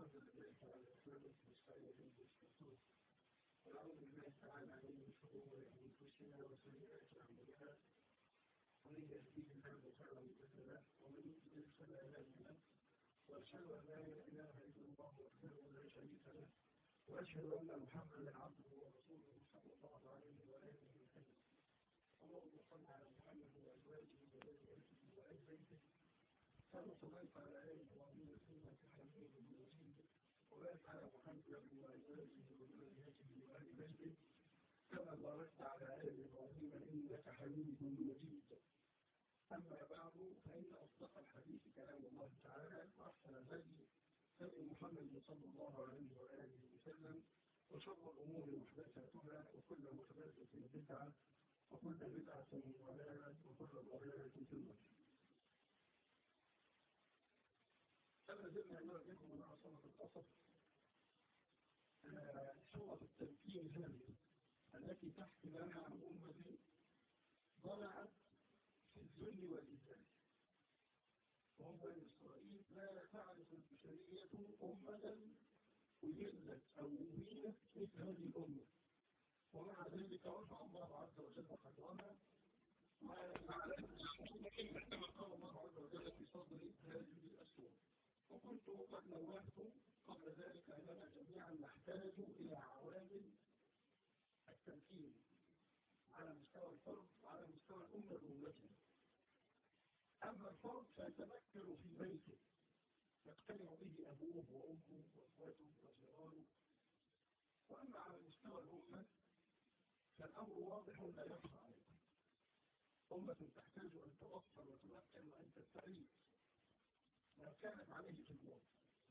الحمد لله تعالى نحمده ونستعينه ونستغفره ونعوذ بالله تعالى من شرور انفسنا وسيئات اعمالنا ومن يهديه الله فلا مضل له ومن يضلل فلا هادي له واشهد ان لا اله الا الله وحده لا شريك له واشهد ان محمدا عبده ورسوله صلى الله عليه واله وسلم اللهم صل على محمد وازواجه وذريته وال بيته كما صليت على ال ابراهيم انك حميد مجيد وبارك على محمد وازواجه وذريته وال بيته كما باركت على ال ابراهيم انك حميد مجيد اما بعد فان اصدق الحديث كلام الله تعالى واحسن الهدي هدي محمد صلى الله عليه واله وسلم وشر الامور محدثاتها وكل محدثه بدعه وكل بدعه ضلاله وكل ضلاله في النار أنا زلنا نراجعكم مع صورة القصص صورة التمكين هذه التي تحكي لنا عن أمة ضلعت في الذل والإذلال وهم بني إسرائيل لا تعرف البشرية أمة أجلت أو أهينت مثل هذه الأمة ومع ذلك رفع الله عز وجل قدرها كما قال الله عز وجل في صدر هذه الأسورة وكنت قد نوهت قبل ذلك أننا جميعا نحتاج إلى عوامل التمكين على مستوى الفرد وعلى مستوى الأمة بأمتنا أما الفرد فيتمكن في بيته يقتنع به أبوه وأمه وأخواته وجيرانه وأما على مستوى الأمة فالأمر واضح لا يخفى عليكم أمة تحتاج أن توفر وتمكن وأن تستعيد ما كانت عليه في الموت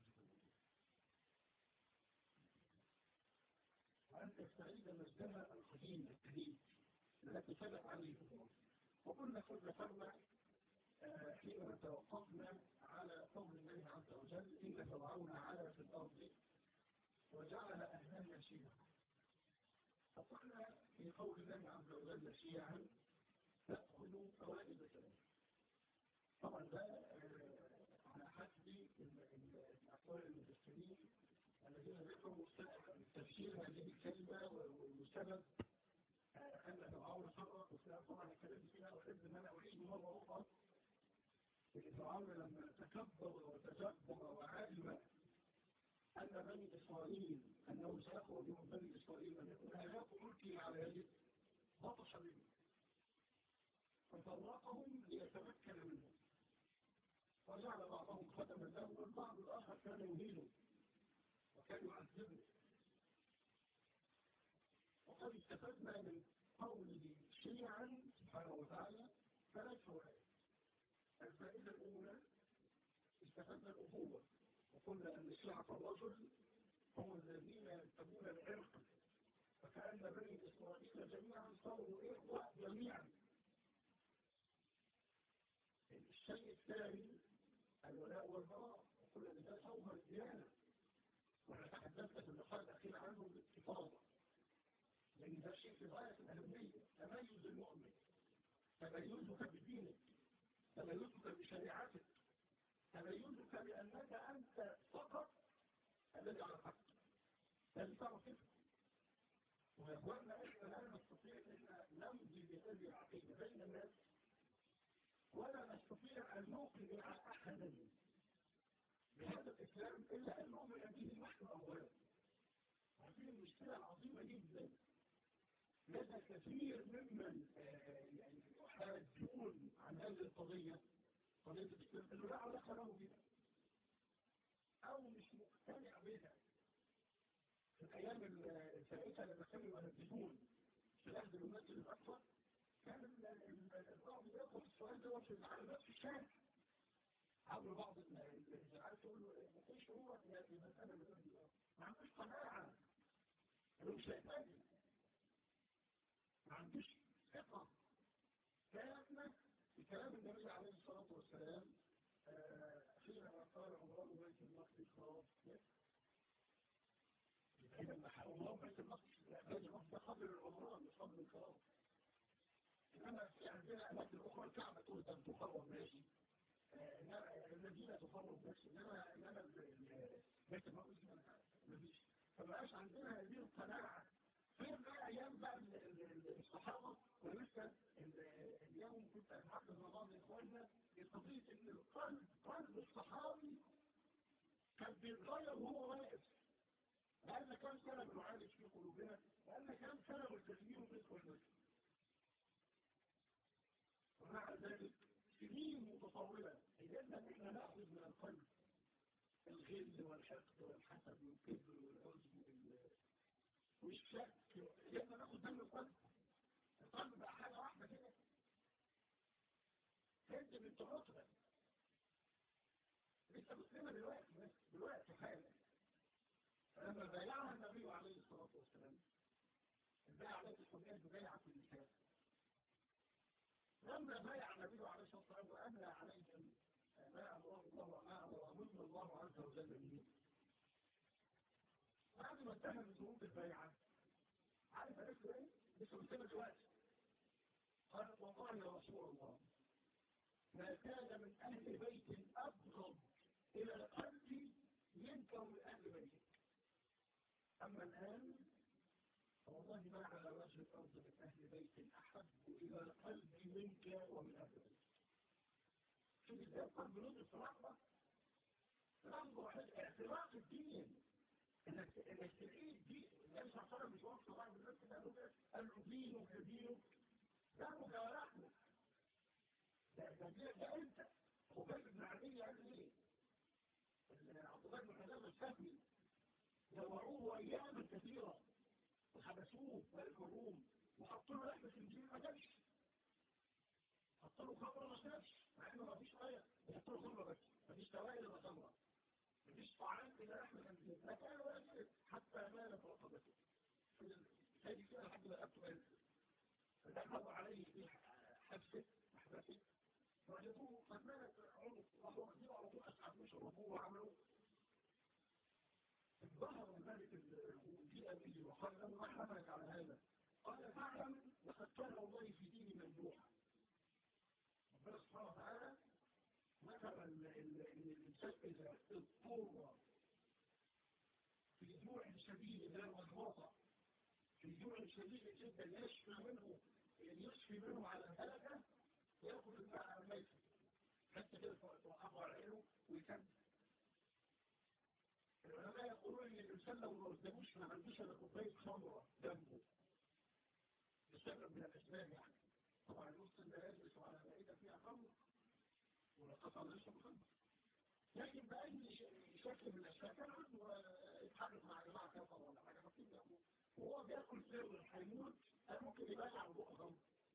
وأن تستعيد مجدها القديم الجديد التي كانت عليه في الموت وكنا قد ذكرنا حينما توقفنا على قول الله عز وجل إن فرعون علا في الأرض وجعل أهلها شيعا فقلنا في قول الله عز وجل شيعا تأخذ فوائد السلام طبعا ده على حسب الأقوال المفسرين الذين ذكروا تفسير هذه الكلمة والسبب أن فرعون فرق وسلام طبعا الكلام فيها وحب أن أنا أعيد مرة أخرى إن فرعون لما تكبر وتجبر وعلم أن بني إسرائيل أنه سيخرج من بني إسرائيل أن يكون هلاك ملكي على يده بطش منه ففرقهم ليتمكن منهم وجعل بعضهم ختما له والبعض الآخر كان يهينه وكان يعذبه وقد استفدنا من قوله شيعا سبحانه وتعالى ثلاث فوائد الفائدة الأولى استفدنا الأخوة وقلنا أن شيعة الرجل هم الذين ينتمون العرق فكأن بني إسرائيل جميعا صاروا إخوة جميعا الشيء الثاني الولاء والبراء وكل ذلك صوم الديانة وانا تحدثت في اللقاء الأخير عنه بالاستفاضة لأن ده شيء في غاية الأهمية تميز المؤمن تميزك بدينك تميزك بشريعتك تميزك بأنك أنت فقط الذي على الحق لازم تعرف كده ويا اخواننا احنا لا نستطيع ان نمضي بهذه العقيده بين الناس ولا نستطيع ان نوقع احدا بهذا الاسلام الا ان نؤمن به نحن اولا هذه المشكله العظيمه جدا لدى كثير ممن يعني يحاجون عن هذه القضيه قضيه الاسلام انه لا علاقه له بها او مش مقتنع بها في الايام الفائته لما كانوا ينفذون في اهل المسجد الاقصى كان البعض ياخذ السؤال ده في العلامات في الشارع عبر بعض الجماعات تقول له ما فيش هو في المساله اللي ما عندوش قناعه انه مش هيحتاج ما عندوش ثقه كان في كلام النبي عليه الصلاه والسلام حينما قال عمران بيت المقدس خلاص لما الله بيت المقدس بيت المقدس قبل العمران مش قبل الخلاص انما في عندنا اماكن اخرى الكعبه تقول ده تخرب ماشي الذين تفروا بس انما انما بيت المقدس مفيش فمبقاش عندنا هذه القناعه فين بقى ايام بقى الصحابه ولسه اليوم كنت اتحدث مع بعض اخواننا قضيه ان القلب قلب الصحابي كان بيتغير وهو واقف بقالنا كام سنه بنعالج في قلوبنا بقالنا كام سنه ملتزمين بندخل المسجد ومع ذلك سنين متطوله قدرنا ان احنا ناخذ من القلب الغل والحقد والحسد والكبر والعجب والشك قدرنا ناخذ من القلب القلب بقى حاجه واحده كده انت بنت رتبه لسه مسلمه دلوقتي بس دلوقتي حالا فلما بايعها النبي عليه الصلاه والسلام البيعه التي سميت ببيعه النساء لما بايع النبي عليه الصلاه والسلام واملى عليهم ما امره الله وما امرهم الله عز وجل به بعد ما انتهى من ظروف البيعه عارف قالت له ايه؟ لسه مسلمه دلوقتي قالت والله يا رسول الله ما كان من اهل بيت ابغض الى القلب منك ومن اهل بيتك اما الان فوالله ما على وجه الارض من اهل بيت احب الى القلب منك ومن اهل بيتك شوف ازاي القلب نضف رحمه رحمه اعتراف الدين انك انك تلاقيه الدين النبي صلى الله عليه وسلم مش وقت بعض الناس قالوا كده قالوا دينك دينك ده مجاورحنا ده ده ده انت خبيب بن عدي قال ايه؟ عبد الله بن حزام الشافعي دوروه اياما كثيره وحبسوه ملك الروم وحطوا له لحمه الانجيل ما جابش حطوا له خمره ما شافش مع انه ما فيش ايه يحطوا له خمره بس ما فيش سوائل ولا خمره ما فيش طعام الا لحمه الانجيل لا كان ولا شيء حتى مالت رقبته هذه كده لحد ما رقبته مالت فدخلوا عليه في حبسه محبسه وجدوه قد مالت عنق وهو واخدينه على طول اسعد مش ربوه وعملوا ظهر الملك الجيء به وقال له ما حملك على هذا قال فاعلم لقد كان الله في ديني ممدوحا ربنا سبحانه وتعالى ذكر ان الانسان اذا اضطر في جوع شديد الى المضبوطه في جوع شديد جدا يشفي منه يشفي منه على الهلكه ياخذ الماء على الميت حتى كده توقفوا على عينه ويكمل العلماء يقولون ان الانسان لو ما قداموش ما عندوش الا كوبايه خمره جنبه بسبب من الاسباب يعني طبعا المسلم لا يجلس على مائده فيها خمر ولا قطع ليس بخمر لكن باي شكل من الاشكال كان عنده يتحرك مع جماعه كفر ولا حاجه فكيف وهو بياكل سر هيموت ممكن يبلع بقه خمر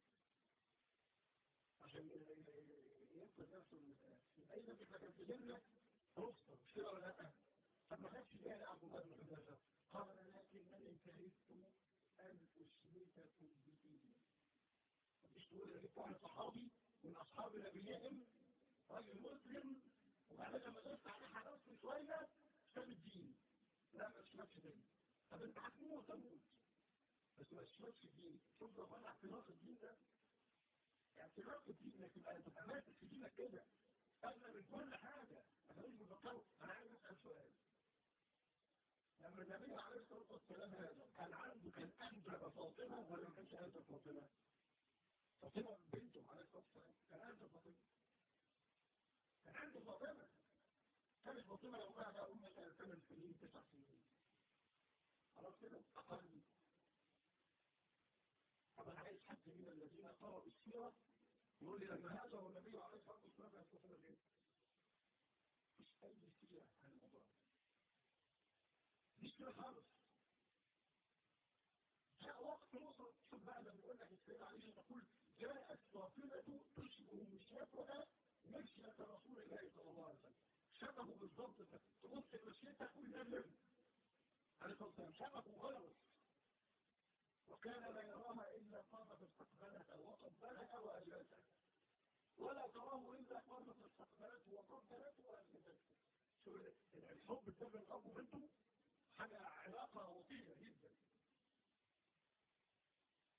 عشان ينقذ نفسه من اي نفس كان في جنه رخصه مش كده ولا لا طب ما خدش بالي عبد الله بن حذافه قال لكنني كرهت ان اشرككم بديني مش تقول لك واحد صحابي من اصحاب نبيهم راجل مسلم وبعدين لما دست عليه حرصت شويه ساب الدين لا ما تشمتش تاني طب انت هتموت تموت بس ما تشمتش الدين شوف لو انا اعتراف الدين ده اعتراف الدين انك تبقى انت ماسك في دينك كده اغلى من كل حاجه انا مش بفكر انا عايز اسال سؤال لما النبي عليه الصلاه والسلام هذا كان عنده كان انجب فاطمه ولا ما كانش انجب فاطمه؟ فاطمه بنته عليه الصلاه والسلام كان انجب فاطمه كان عنده فاطمه كانت فاطمه لو قاعده ام مثلا ثمان سنين تسع سنين خلاص كده اقل طب انا عايز حد من الذين قرأوا السيره يقول لي لما هاجر النبي عليه الصلاه والسلام يستطيع ايه؟ مش اي سيره عن الموضوع مش كده خالص جاء وقت وصل شوف بقى لما بيقول لك السيدة عائشة تقول جاءت فاطمة تشبه مشيتها مشية رسول الله صلى الله عليه وسلم شبهه بالضبط تبص مشيتها تقول ده النبي عليه الصلاة والسلام شبهه خالص وكان لا يراها إلا قامت استقبلتها وقبلها وأجلسها ولا تراه إلا قامت استقبلته وقبلته وأجلسته شوف الحب ده بين الأب وبنته حاجة علاقة وطيدة جدا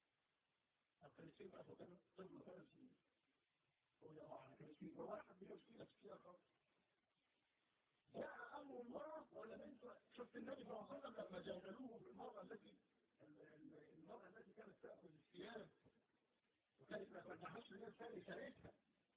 الفلسطين بقى كان طفل ثلاث سنين هو يقع على فلسطين وواحد بيمشي نفسية خالص جاء أمر المرأة ولا بنت شفت النبي صلى الله عليه وسلم لما جادلوه بالمرأة التي المرأة التي كانت تأخذ الثياب وكانت ما ترجعهاش للناس ثاني كانتها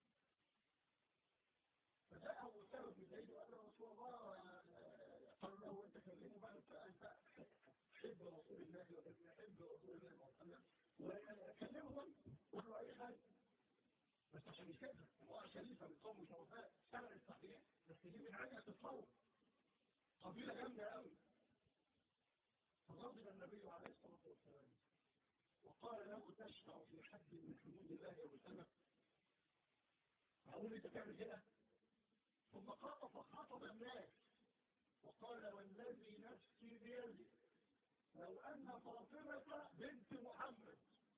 فجاءه وسبب من الليل وقال له رسول الله قال له انت كلمه بقى انت انت تحب رسول الله وتحب رسول الله محمد وكلمه قال له اي حاجه بس عشان يكذب هو شريفه من قوم شرفاء سنه الصحيح بس دي من عاليه تتصور قبيله جامده قوي فغضب النبي عليه الصلاه والسلام وقال له تشفع في حد من حدود الله يوم السماء معقول انت تعمل كده ثم خاطب فخاطب الناس وقال والذي نفسي بيده لو ان فاطمه بنت محمد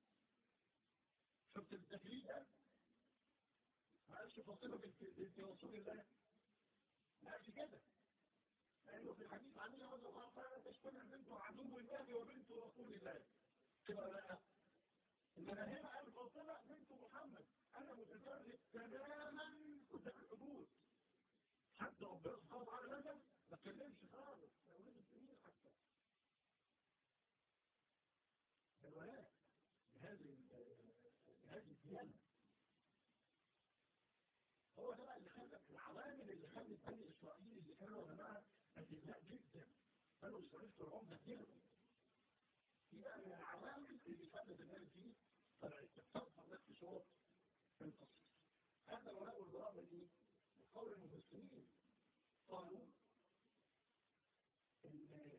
شفت التكليف ده ما قالش فاطمه بنت بنت رسول الله ما قالش كده لانه في الحديث عن النبي صلى الله عليه وسلم تشتمل بنت عدو الله وبنت رسول الله كده لا انما هنا قال فاطمه بنت محمد انا متجرد تماما قدام الحدود حتى ربنا سبحانه وتعالى نزل ما اتكلمش خالص ما ولد سنين حتى الولاء بهذه بهذه الديانه هو ده بقى اللي خلى العوامل اللي خلت بني اسرائيل اللي كانوا يا جماعه اذلاء جدا بنو اسرائيل فرعون بدلهم دي بقى من العوامل اللي خلت الناس دي طلعت تتصفى بس شروط في القصص هذا الولاء والبراء من ايه؟ من قول المفسرين قالوا ان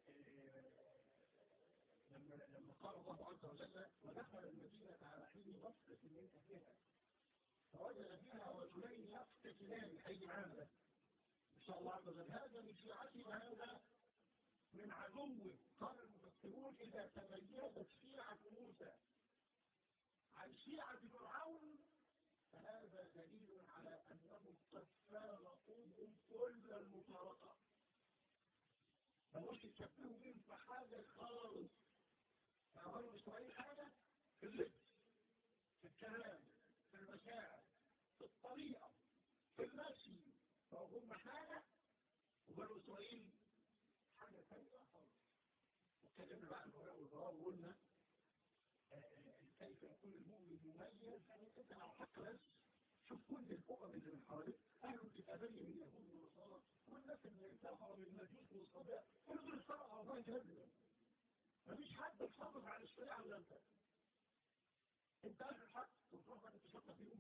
لما لما قال الله عز وجل ودخل المدينه على حين بصره من اهلها فوجد فيها رجلين يقتتلان هيجي معانا ده ان شاء الله عز وجل هذا من شيعته وهذا من عدوه قال المفسرون اذا تميزت شيعه موسى عن شيعه فرعون فهذا دليل على انهم قد فارقوهم كل المفارقه ملوش يشبهوا بهم في حاجه خالص فعملوا اسرائيل حاجه في اللبس في الكلام في المشاعر في الطريقة في المشي فهم حاجة وبنو إسرائيل حاجة ثانية خالص واتكلمنا بقى عن الولاء والبراء وقلنا كيف يكون المؤمن مميز يعني انت لو حتى بس شوف كل الامم اللي من حواليك اهل الكتابيه من اليهود والنصارى والناس اللي كفروا من المجوس والصبيان كل دول اشتغلوا على الله جهنم مفيش حد محافظ على الشريعه الا انت انت اهل الحق وتروح بقى تتشطى فيهم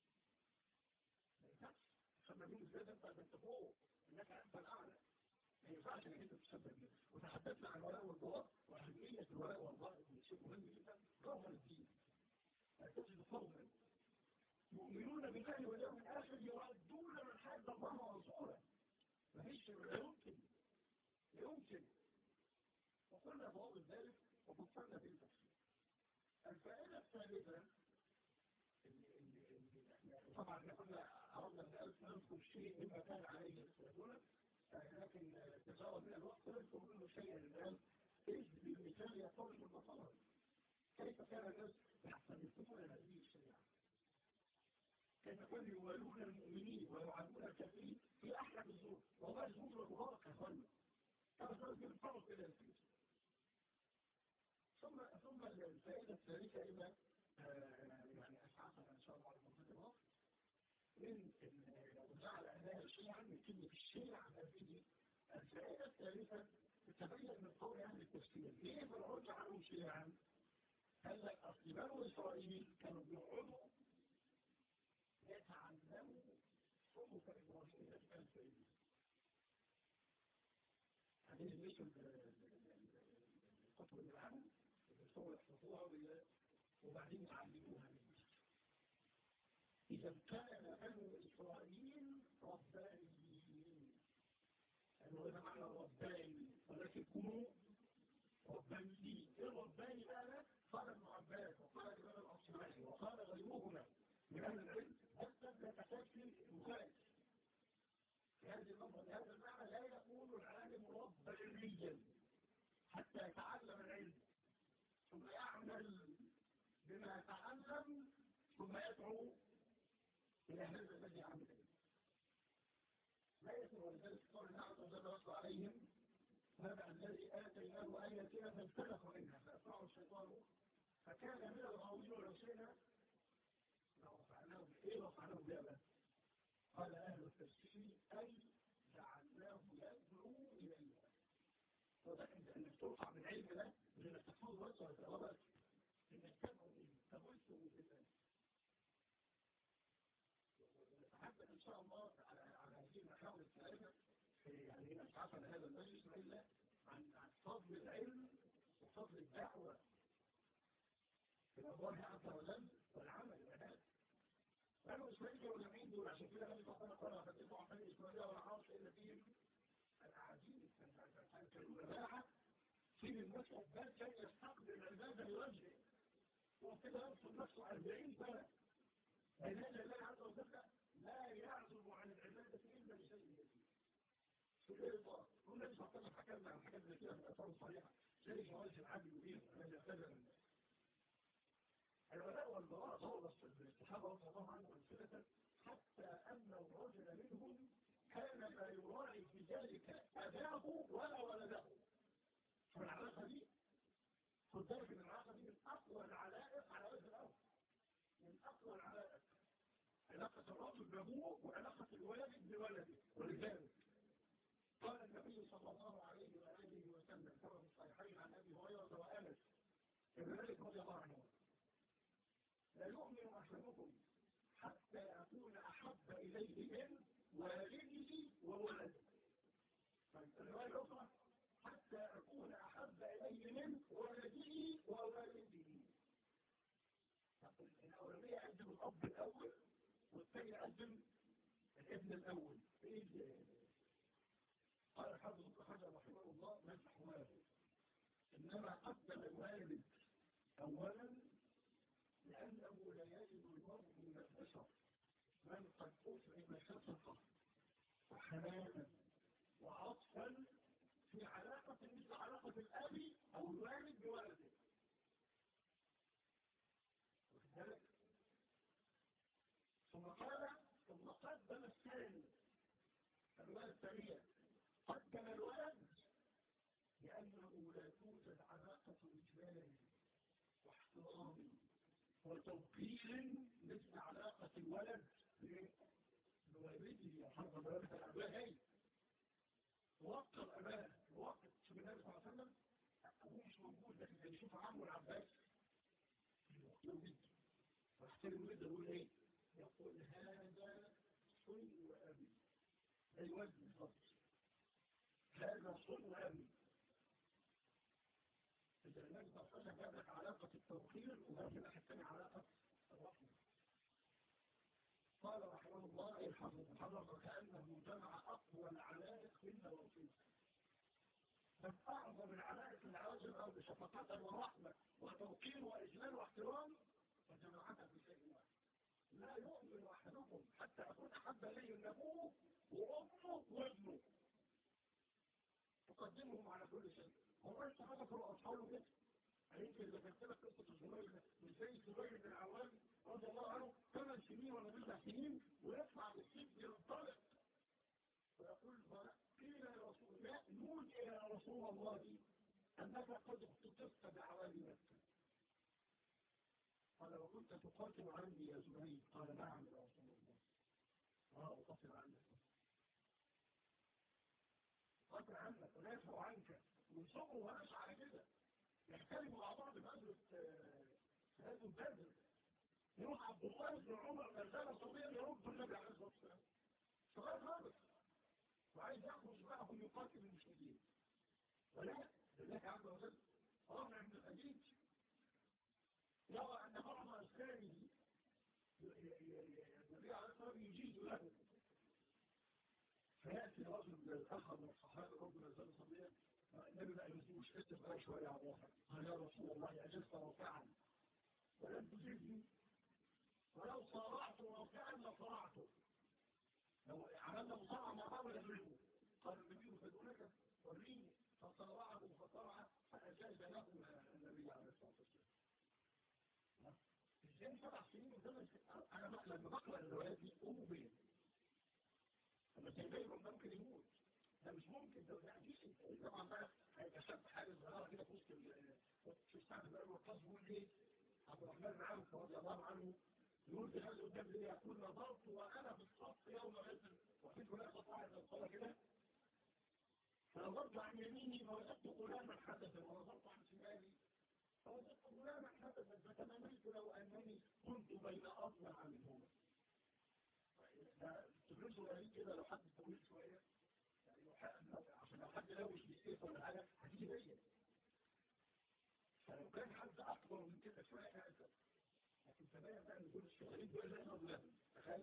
ما ينفعش تشبه بيهم ازاي ده انت انت فوق انك انت الاعلى ما ينفعش انك انت تشبه بيهم وتحدثنا عن الولاء والبراء واهميه الولاء والبراء شيء مهم جدا جوهر الدين تجد قوما يؤمنون بالله واليوم الاخر يعدون من حد الله ورسوله مفيش لا يمكن لا يمكن وقلنا ضوابط ذلك وفصلنا في التفسير الفائده الثالثه طبعا احنا كنا اردنا ان نذكر شيء مما كان عليه السلفون لكن تجاوز من الوقت نذكر منه شيئا الان ايش بالمثال يخرج المطار كيف كان الناس يحترمون هذه الشريعه كيف كانوا يوالون المؤمنين ويعلمون الكافرين في احلى الظروف والله الظروف المبارك يا اخوانا كما كانت بالفرق الى الفيل ثم ثم الفائده الثالثه الى يعني أسعافنا إن شاء الله على منطقة الوقت من وجعل أهلها شيعا من كلمة الشيع هذه الفائدة الثالثة تتبين من قول أهل التفسير ليه فرعون جعلوا شيعا؟ قال لك أصل بنو إسرائيل كانوا بيقعدوا يتعلموا صحف إبراهيم الألفين هذه ليش الكتب اللي عنهم الدكتور يحفظوها وبعدين يعلموها للناس إذا كان بنو إسرائيل ربانيين قالوا هذا معنى رباني ولكن كونوا ربانيين الرباني بقى قال ابن عباس وقال الإمام الأصمعي وقال غيرهما من أهل العلم أصلا لا تحتاج في مخالف في هذه اللفظة بهذا المعنى لا يكون العالم ربانيا حتى يتعلم العلم ثم يعمل بما تعلم ثم يدعو إلى هذا الذي عمل ولذلك قال الله عز وجل وصل عليهم هذا الذي آتيناه آياتنا فانسلخ منها فأتبعه الشيطان فكان من الغاوين ولو شئنا لرفعناه إيه رفعناه بها قال أهل التفسير أي جعلناه يدعو إليها وذلك أنك ترفع من علم ده لأنك تحفظ بس ولا تغلط إنك تدعو إليه تبثه في الله نتحدث إن شاء الله على على هذه المحاور الثلاثة يعني نتحدث عن هذا المجلس إلا عن عن فضل العلم وفضل الدعوة إلى الله عز وجل والعمل والعبادة قالوا إسرائيل كانوا جميعين دول عشان كده النبي صلى الله عليه وسلم قال فتبعوا عن إسرائيل ولا عاص إلا فيهم الأعاجيب الجماعة في المسجد ده كان يستقبل العبادة لوجهه وكده يرسل نفسه 40 سنة بين يدي الله عز وجل لا يعزب عن العبادة إلا بشيء يسير في الإرضاء والنبي صلى الله عليه وسلم حكى لنا عن حاجات زي كده في الآثار الصحيحة زي جواز العبد المبين الذي اعتذر الناس الولاء والبراء ضربت الصحابة رضي الله عنهم أمثلة حتى أن الرجل منهم كان لا يراعي في ذلك أباه ولا ولده فالعلاقة دي خد بالك ان العلاقة دي من أقوى العلائق على وجه الأرض من أقوى العلائق علاقة الرجل بأبوه وعلاقة الوالد بولده ولذلك قال النبي صلى الله عليه وآله وسلم كما في الصحيحين عن أبي هريرة وأنس ابن مالك رضي الله عنه لا يؤمن أحدكم حتى أكون أحب إليه من والده وولده الرواية الأخرى حتى أكون أحب إليه من ولده ووالده الأولانية يقدم الأب الأول والثاني يقدم الابن الأول قال الحافظ ابن حجر رحمه الله مسح والد إنما قدم الوالد أولا لأنه لا يجد المرء من البشر من قد أفعل شفقة وحنانا وعطفا في علاقة مثل علاقة الأب أو الوالد بولده وذلك ثم قال ثم قدم الثاني الرواية الثانية قدم الولد لأنه لا توجد علاقة إجمال واحترام وتوقير مثل علاقة الولد بوالده يحرم ذلك الأباء وقر أباه وقت شوف النبي صلى الله عليه وسلم أبوه مش موجود لكن كان يشوف عمه العباس يوجد واحترم جدا يقول إيه؟ يقول هذا صن أبي أي وزن الفضل هذا صن أبي إذا النبي صلى الله عليه وسلم جاب لك علاقة التوقير وما في الناحية الثانية علاقة الرحمة قال رحمه الله الحفظ حضر كأنه جمع أقوى العلائق في النواصيل من أعظم العلائق اللي على وجه الأرض شفقة ورحمة وتوقير وإجلال واحترام وجماعتها في شيء واحد لا يؤمن أحدكم حتى أكون أحب إليه من أبوه وأمه وابنه تقدمهم على كل شيء هو أنت هذا في أصحابه كده يمكن إذا كنت لك قصة الزبير مش زي الزبير بن العوام رضي الله عنه ثمان سنين ولا تسع سنين ويطلع بالسيف ينطلق ويقول قيل يا رسول الله نوجه يا رسول الله أنك قد اختطفت بعوالي مكة قال وكنت تقاتل عني يا زبير قال نعم يا رسول الله اه أقاتل عنك قاتل عنك ونافع عنك ويصبروا وناس على كده يختلفوا مع بعض في غزوة غزوة بدر يروح عبد الله بن عمر مرسالة صغيرة يرد النبي عليه الصلاة والسلام صغير خالص وعايز يخرج معهم يقاتل المشركين ولا لله عز وجل رافع بن الخديج يرى أن بعض أسكانه النبي عليه الصلاة والسلام يجيز له فيأتي رجل آخر من الصحابة ربنا زال صليا النبي بقى يزيوش كتب بقى شوية على الواحد قال يا رسول الله أجلت رافعا ولم تجزني ولو صارعت رافعا لصرعته لو عملنا مصارعة مع بعض يجلسه قال النبي فدونك وريني فصارعه فصرع فأجاز له النبي عليه الصلاة والسلام ازاي سبع سنين وثمان انا لما بقرا الروايات دي ام بين لما غيره ممكن يموت ده مش ممكن ده ده اكيد طبعا بقى هيبقى شاب حاجه صغيره كده في وسط في الساعه بقى الوقاص بيقول ايه عبد الرحمن بن عوف رضي الله عنه يقول في هذا قدام لي يقول نظرت وانا في الصف يوم غزل وكنت لا استطيع ان ادخل كده فنظرت عن يميني فوجدت غلاما حدثا ونظرت عن شمالي فوجدت غلاما حدثا فتمنيت لو انني كنت بين اضلع منهما تدرسوا غريب كده لو حد طويل شويه يعني لو حد عشان لو حد لوش بالسيف ولا حاجه هتيجي بيا فلو كان حد اكبر من كده شويه هذا لكن تبين بقى ان دول الشغالين دول زي اضلام تخيل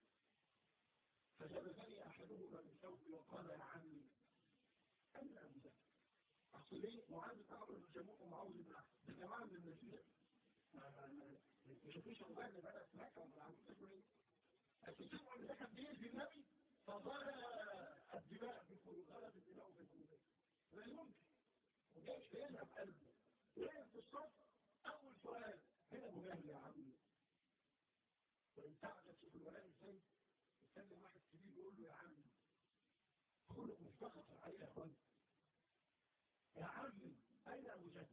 فجلسني احدهما من ثوبي وقال يا عمي أين أبو ذر؟ أصل ليه؟ معاذ بن عمرو بن جموع ومعاوذ بن عمرو ده جماعة من المدينة ما يشوفوش أولاد بقى في مكة وما عملوش إيه؟ لكن سمعوا إن إحنا بنيجي النبي فضل الدماء في القلوب غلت الدماء في القلوب لا يمكن وجايش يذهب قلبه وقف في الصف أول سؤال هنا أبو جهل يا عمي وإن تعجب شوف الولاء إزاي يسلم واحد كبير يقول له يا عمي خلق مفتخر عليه يا اخوان يا عمي اين ابو جهل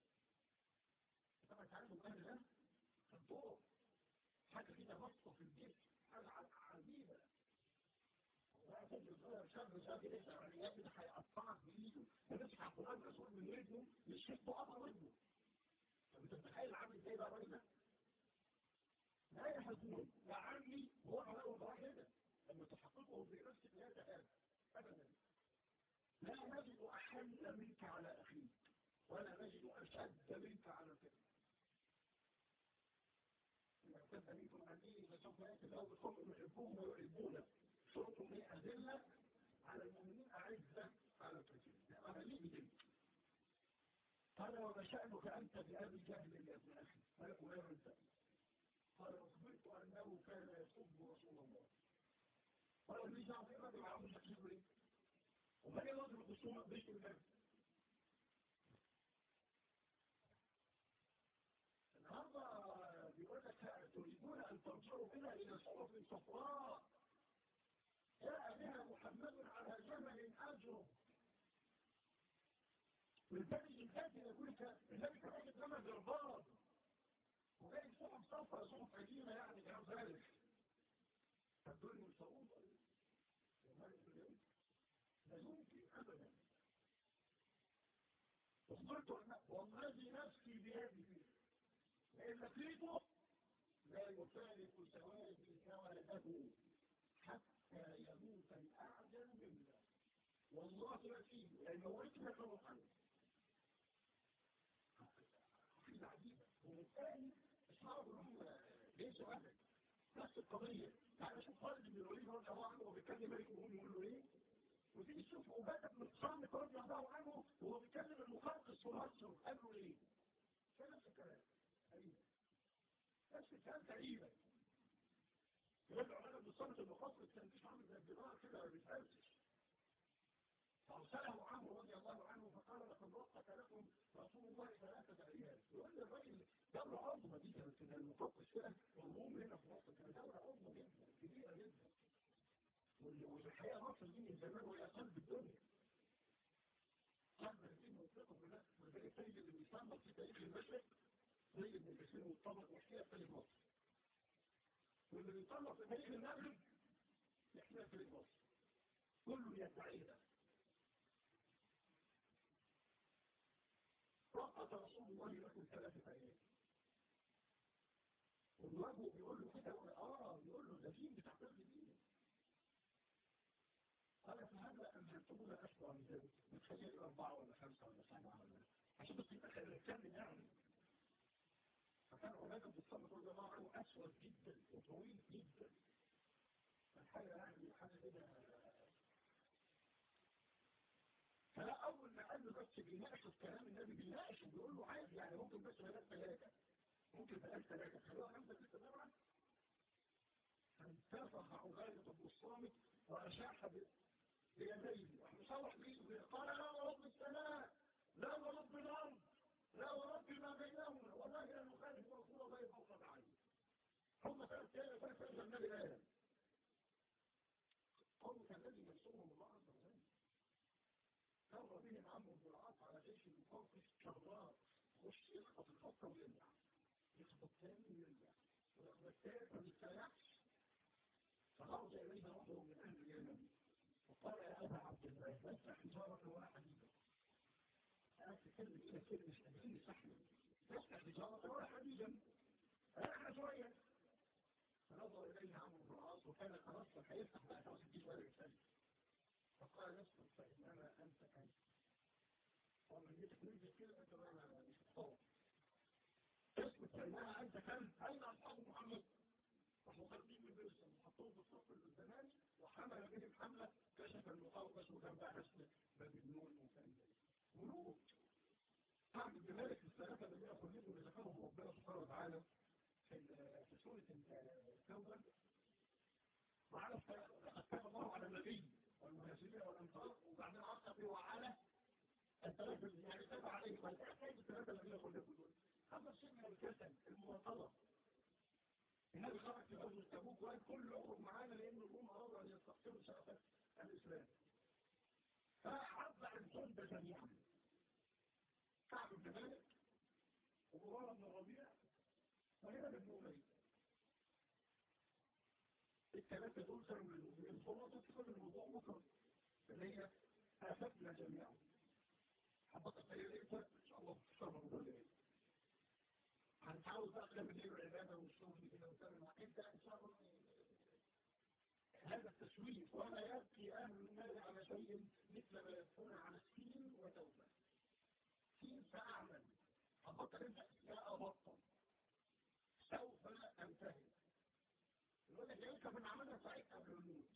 طبعا تعرفوا الامر ده الدور حاجه كده بسطه في البيت حاجه عجيبه شاب شاب لسه عمليات ده هيقطعك بايده ويسحب قران رسول من ودنه مش هيبقى قطع ودنه طب انت متخيل عامل ازاي بقى الراجل ده؟ لا يحزنون يا عمي هو على واحده لما تحققه في نفسك لا تهاب أبدا لا نجد أحل منك على أخيك ولا نجد أشد منك على الفكر إذا ارتد منكم عن ديني فسوف يأتي الله بقوم يحبون ويحبون صوتهم هي أذلة على المؤمنين أعزة على الكافرين أنا ليه بدين قال وما شأنك أنت بأبي جهل يا ابن أخي قال ولا أنت قال أخبرت أنه كان يسب رسول الله قال لي جاء في الرجل عم تكلم لي وما كان يضرب الخصومة بيش الباب النهارده بيقول لك تريدون ان ترجعوا بنا الى صحف صفراء جاء بها محمد على جمل اجر والبني الكاتب يقول لك النبي كان راجل جمل جربان وجاي صحف صفراء صحف قديمه يعني كلام ذلك فالدول مصروف لا يمكن ابدا اخبرت والذي نفسي بيده لان لقيته لا يفارق سوادي ولده حتى يموت الاعجل منا والله يسيب لان موتنا كروحا في عجيبه وبالتالي اصحاب هم ليسوا اهل نفس القضيه يعني شوف خالد بن الوليد رضي الله عنه وبيتكلم ملك المؤمنين يقول له ايه وتيجي تشوف عبادة بن الصامت رضي الله عنه وهو بيتكلم المخلص في مصر قال له ايه؟ نفس الكلام تقريبا نفس الكلام تقريبا يقول له عبادة بن الصامت المخلص كان مش عامل زي الدماغ كده ما بيتهزش فارسله عمرو رضي الله عنه فقال لقد وقت لكم رسول الله ثلاثة ايام يقول لي الراجل دولة عظمى دي كانت المخلص كده والمهم هنا في مصر كانت دولة عظمى جدا كبيرة جدا والحقيقة مصر دي من زمان وهي قلب الدنيا قلب الدين وثقه بالله ولذلك تجد اللي بيصنف في تاريخ المشرق زي ابن كثير والطبق وحكاية تاريخ مصر واللي بيصنف في تاريخ المغرب يحكيها تاريخ مصر كله يدعيها وقت رسول الله لكم ثلاثة أيام والله بيقول له كده اه بيقول له ده دين بتعتبر دين قال فهل أنزلتمون أسوأ من ذلك متخيل أربعة ولا خمسة ولا سبعة ولا عشان بس يبقى خير الكلام يعني فكان عبادة بالصمت رضي الله عنه أسود جدا وطويل جدا الحاجة يعني حاجة كده فلا أول ما قال له بس بيناقشوا كلام النبي بيناقشوا بيقول له عادي يعني ممكن بس بلاش ثلاثة ممكن بلاش ثلاثة خلوها خمسة ستة سبعة فانتفخ عبادة بن الصامت وأشاح بيديه وصلح بيه قال لا ورب السماء لا ورب الأرض لا ورب ما بينهما والله لا نخالف رسول الله فوق العين هم ثلاث ثلاث ثلاث النبي آدم هم ثلاث الذي ينصرهم الله عز وجل مر بهم عمرو بن العاص على جيش المقوقس كرار خش يخبط الخطه ويرجع يخبط تاني ويرجع ويخبط الثالث ما بيستريحش فخرج اليه رجل من اهل اليمن وقال يا ابا عبد الله مسح حجاره ولا حديدا انا اتكلم الى كلمه شديد سحنا مسح حجاره ولا حديدا انا شويه فنظر اليه عمرو بن العاص وكان خلاص هيفتح بقى خلاص الجيش ولا يسلم فقال اسكت فانما انت انت ومن يتكلم كده انت ما مش متصور اسكت فانما انت كلب اين اصحاب محمد راحوا خارجين من بيرسل وحطوهم في الصف الزمان وحمل بهم حمله كشف المقوقس وكان بقى حسن باب النون وكان ملوك سعد بن مالك الثلاثه الذين يخرجون اللي ذكرهم ربنا سبحانه وتعالى في سوره التوبه وعلى لقد كتب الله على النبي والمهاجرين والانصار وبعدين عقب وعلى الثلاثه يعني كتب عليهم الثلاثه الذين يخرجون دول هذا الشيء من الكسل المواصله النبي خرج في غزوه تبوك وقال كل يخرج معانا لان الروم ارادوا ان يستقطبوا شرف الاسلام فعبع الجند جميعا كعب بن مالك ومرارة بن الربيع وهنا بن أمية الثلاثة دول كانوا من الخلاصة كل الموضوع مكرم اللي هي آفتنا جميعا حبط الطيارين إن شاء الله تشرب كل يوم هنحاول بقى كده من العبادة والشغل كده وكده مع انت ان شاء الله هذا التسويف ولا يبقي اهل النار على شيء مثل ما يكون على السين وتوبه سين فاعمل ابطل انت لا ابطل سوف انتهي يقول لك انت من عملها سعيد قبل الموت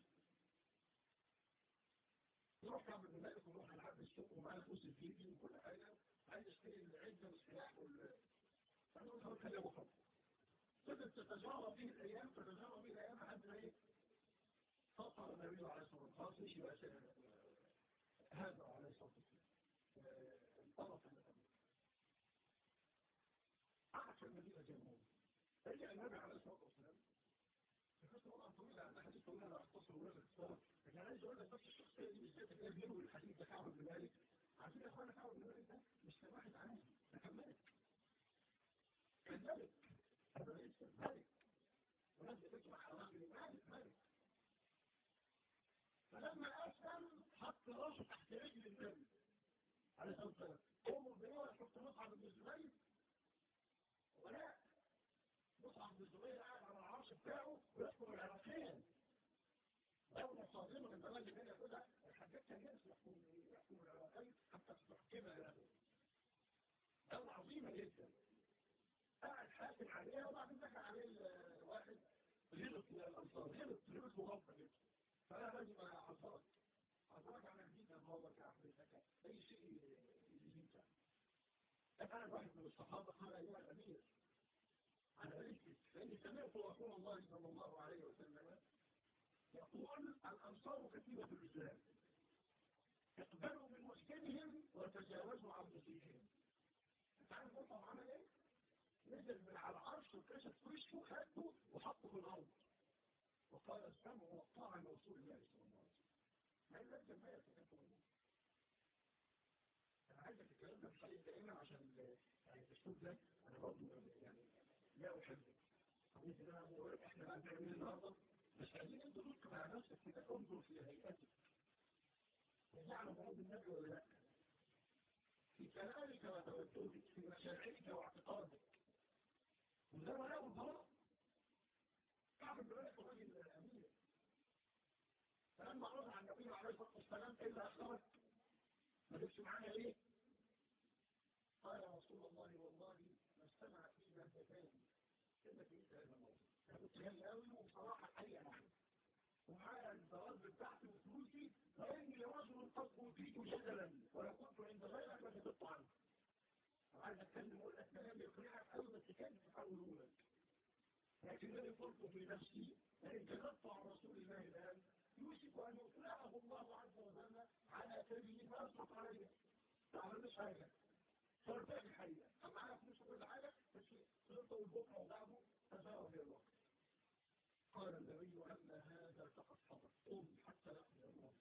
يروح قبل الملك ويروح على عبد السوق ومعاه فلوس الفيديو وكل حاجه عايز يشتري العده والسلاح وال فنقول له كلمه خطوه فضلت تتجارى به الايام تتجارى به الايام لحد ما ايه فطر النبي عليه الصلاه والسلام خلاص مشي بقى هذا عليه الصلاه والسلام انطلق النبي قعد في المدينه جنوب رجع النبي عليه الصلاه والسلام فكنت طبعا طويلة عن حديث طويلة لا أختصر ولا أختصر لكن أنا عايز أقول لك بس الشخصية دي بالذات اللي هي بيروي الحديث ده كعب بن مالك عارفين يا إخوانا كعب بن مالك ده مش كان واحد عادي ده كان ملك كان ملك هذا ليس ملك وناس بتسمع راجل ملك ملك فلما أسلم حط راسه تحت رجل النبي عليه الصلاة والسلام أمه بيوم شفت مصعب بن الزبير ولا مصعب بن الزبير قاعد على العرش بتاعه ويحكم العراقيين دولة صادمة من البلد اللي ياخدها الحاجات كان الناس يحكم يحكم العراقيين حتى تحكمها له دولة عظيمة جدا قاعد حاكم عليها وبعدين دخل عليه الواحد غلط من الأنصار غلط غلط مغلطة جدا فأنا لازم أعصرك أعصرك على جديد الموضوع كأحريتك أي شيء يجيبك أنا واحد من الصحابة قال أيها الأمير على ذلك فإني سمعت رسول الله صلى الله عليه وسلم يقول الأنصار كتيبة الإسلام اقبلوا من مسكنهم وتجاوزوا عن مسيحهم انت عارف مطعم عمل ايه؟ نزل من على العرش وكشف وشه وخده وحطه في الارض وقال السمع والطاعه لرسول الله صلى الله عليه وسلم ما هي لازم ما يتكلم انا عايزك الكلام ده مش عايز دائما عشان يعني تشوف ده انا برضه يعني لا احبك حديث ده انا بقول احنا بقى بنعمل النهارده مش عايزين انت تذكر مع نفسك كده انظر في هيئتك يعلم بعض النبي ولا لا في كلامك وتوجهك في مشاعرك واعتقادك وده ولاء البراء كعب بن مالك الراجل الامير فلما عرض عن النبي عليه الصلاه والسلام ايه اللي اخبرك ما جبتش معانا ليه؟ قال يا رسول الله والله ما استمع في مهدتان كما في مثل هذا الموضوع انا كنت غالي قوي وبصراحه حقيقه معايا ومعايا الضرائب بتاعتي وفلوسي فاني رجل قد اوتيت جدلا ولو كنت عند غيرك لكتبت عنه عايز اتكلم اقول لك كلام يقنعك قوي بس كان تحوله لك لكنني قلت في نفسي لئن كذبت عن رسول الله الان يوشك ان يطلعه الله عز وجل على سبيل فاسقط عليه ما عملناش حاجه صار تاني حقيقه كان معايا فلوس وكل حاجه بس صرت بكره وبعده تزاوج الوقت قال النبي أما هذا فقد حضر قم حتى يقضي الله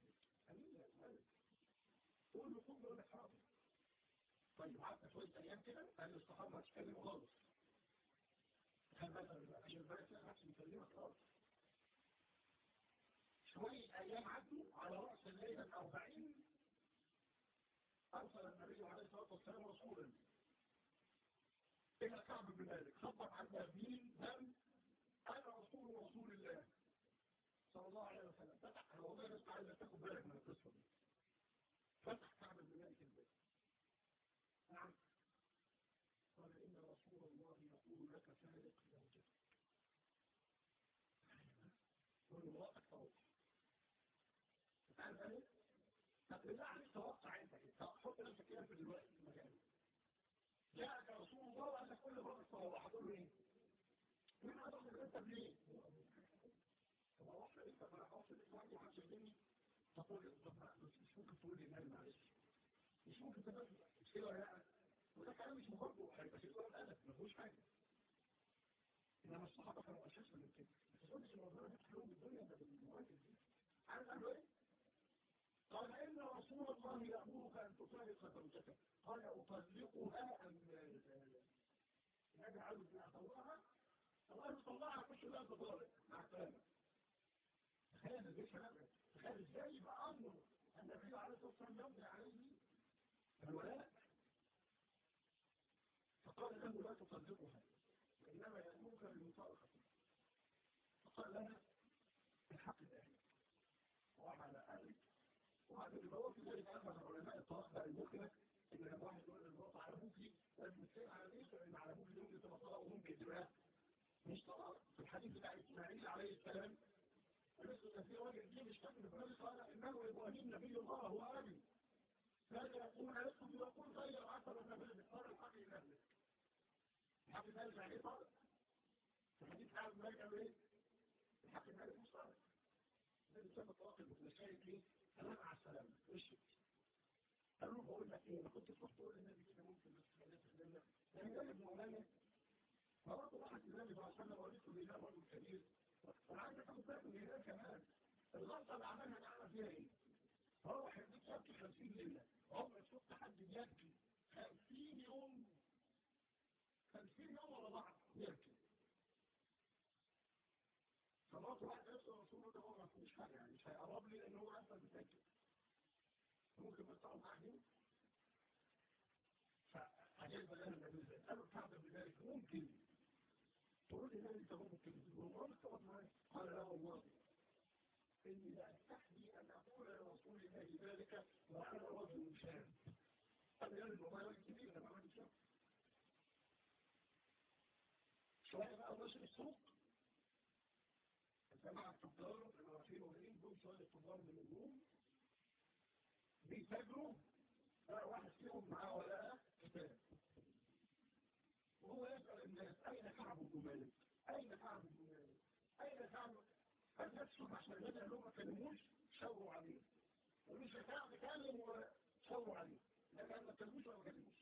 تقول له قوم يقول لك حاضر طيب عدى شوية أيام كده قال الصحابة ما تتكلموا خالص كان مثلا عشان البلد لا نفسه يكلمك خالص شوية أيام عدوا على رأس الليلة الأربعين أرسل النبي عليه الصلاة والسلام رسولا إلى كعب بن مالك خبر عن مين من أنا رسول رسول الله صلى الله عليه وسلم فتح هو ده بس عايز تاخد بالك من القصة دي فتح كعب بن مالك البيت نعم قال إن رسول الله يقول لك فارق زوجتك يقول امرأتك توقع تعرف ايه؟ طب بالله عليك توقع انت كده حط نفسك كده في الوقت في المكان جاءك رسول الله وقال لك كل مرة توقع هتقول له ايه؟ مين هتاخد انت بليه؟ طب واحدة انت ما اعرفش ليه واحد محدش يهمني تقول طب مش ممكن تقول لي مال معلش مش ممكن تبقى مش كده ولا لا؟ وده كلام مش مخاطب هيبقى في الأول أدب ما فيهوش حاجة إنما الصحابة كانوا أساسا من كده ما تقولش إن ربنا يحلو بالدنيا ده بالمواجهة دي عارف قالوا إيه؟ قال إن رسول الله يأمرك أن تطلق زوجتك قال أطلقها أم يجعل ابن أطلقها الله يطلعها كل لا تطلق مع السلامة تخيل الجيش هذا تخيل إزاي يبقى أمر النبي عليه الصلاة والسلام يمضي عليه الولاء فقال له لا تصدقها وإنما يأمرك بالمطارقة فقال لها الحق الآن وعلى أهلك وعلى البواب في ذلك أنفع علماء الطلاق بقى المخرج إن لما واحد يقول للمرأة على أبوكي لازم تسير على ليش لأن على أبوكي دول تبقى طلاق وممكن تبقى مش طلاق في الحديث بتاع إسماعيل عليه السلام مثل كثير راجل جه مش فاكر فقال قال إنه إبراهيم نبي الله هو أبي كان يقول عليكم يقول غير عشر النبي بإخبار الحق لأهلك الحق ذلك يعني صادق في حديث حال مالك قالوا ايه الحق ذلك مش صادق ده بيسمى الطلاق المتشارك ليه سلام على السلامة وشك قالوا له بقول لك ايه انا كنت تروح تقول للنبي كده ممكن بس خليت الدنيا يعني ده ابن مولانا فبرضه راحت النبي صلى الله عليه وسلم وقالت له بالله رجل كبير انا عايز تاخد بالك من هنا كمان الغلطه اللي عملها ده عمل فيها ايه؟ هو هيديك يبكي 50 ليله عمرك شفت حد بيبكي 50 يوم 50 يوم ورا بعض يبكي فمرات واحد يسأل رسول الله هو ما فيهوش حاجه يعني مش هيقرب لي لان هو اصلا بيتاكل ممكن بس اقعد معاه فعجيب بقى النبي قالوا كعب بن مالك ممكن تقول لي لا انت ممكن ومرات تقعد معاه قال لا والله اني لا استحي ان اقول لرسول الله ذلك وانا رجل شاب قال لي انا ما كبير انا ما شاب شوية بقى ماشي السوق الجماعة التجار اللي رايحين وجايين دول شوية التجار من الروم بيتاجروا بقى واحد فيهم معاه ولا كتاب وهو يسأل الناس أين كعب بن مالك؟ أين كعب بن مالك؟ أين كعب؟ فالناس عشان الناس اللي هم ما كلموش شاوروا عليه ومش كعب كلم وشاوروا عليه لكن ما كلموش ولا ما كلموش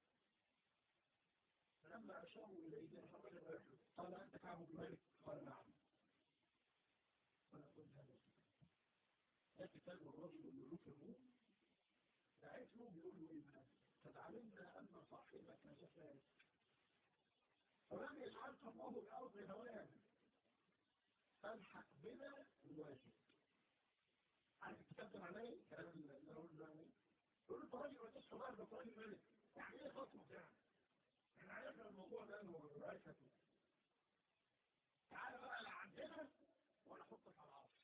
فلما أشاروا إليه الرجل قال أنت كعب بن مالك قال نعم قال قلت هذا ده كتاب الرجل الملوك الروم دعيت له بيقول له إيه قد علمنا أن صاحبك جفاك فلم يجعلك الله الأرض هوانا فالحق بنا الواجب عارف الكتاب ده معناه ايه؟ كلام اللي هو المعنى يقول له راجل ما تشرب بعد ما تقول الملك يعني ايه خطوه يعني؟ احنا عرفنا الموضوع ده انه رئيسة تعالى بقى لعندنا وانا احطك على العصر